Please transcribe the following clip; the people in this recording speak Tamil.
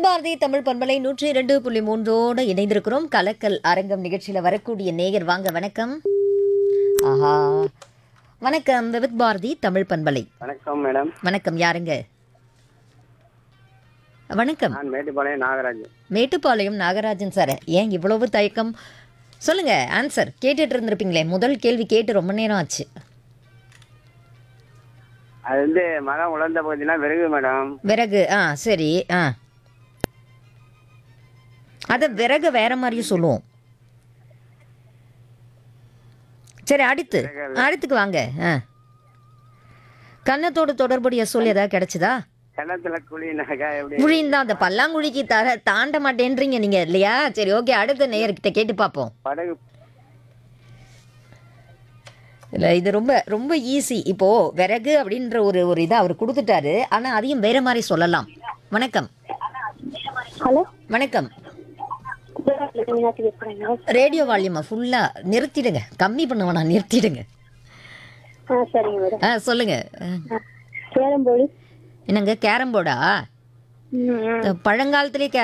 விவித் பாரதி தமிழ் பண்பலை நூற்றி இரண்டு புள்ளி மூன்றோடு இணைந்திருக்கிறோம் கலக்கல் அரங்கம் நிகழ்ச்சியில் வரக்கூடிய நேயர் வாங்க வணக்கம் ஆஹா வணக்கம் விவித் பாரதி தமிழ் பண்பலை வணக்கம் மேடம் வணக்கம் யாருங்க வணக்கம் நான் மேட்டுப்பாளையம் நாகராஜ் மேட்டுப்பாளையம் நாகராஜன் சார் ஏன் இவ்வளவு தயக்கம் சொல்லுங்க ஆன்சர் கேட்டுட்டு இருந்திருப்பீங்களே முதல் கேள்வி கேட்டு ரொம்ப நேரம் ஆச்சு அது வந்து மரம் உலர்ந்த பகுதினா விறகு மேடம் விறகு ஆ சரி ஆ அத விறகு வேற மாதிரியும் சொல்லுவோம் சரி அடுத்து அடுத்துக்கு வாங்க ஆ கன்னத்தோடு தொடர்புடைய சொல் ஏதாவது கிடைச்சதா கிணத்துல குழினாக்கா எப்படி குழின்னு தான் அந்த பல்லாங்குழிக்கு தர தாண்ட மாட்டேன்றீங்க நீங்க இல்லையா சரி ஓகே அடுத்த நேயர்கிட்ட கேட்டு பார்ப்போம் படகு இல்லை இது ரொம்ப ரொம்ப ஈஸி இப்போ விறகு அப்படின்ற ஒரு ஒரு இதை அவர் கொடுத்துட்டாரு ஆனால் அதையும் வேற மாதிரி சொல்லலாம் வணக்கம் ஹலோ வணக்கம் மீனாட்சி பேசுறேங்க ரேடியோ வால்யூமை ஃபுல்லாக நிறுத்திடுங்க கம்மி பண்ண வேணாம் நிறுத்திடுங்க ஆ சரிங்க மேடம் ஆ சொல்லுங்க ஆ, கேரம்போர்டு என்னங்க கேரம் போர்டா ம் ம் பழங்காலத்திலே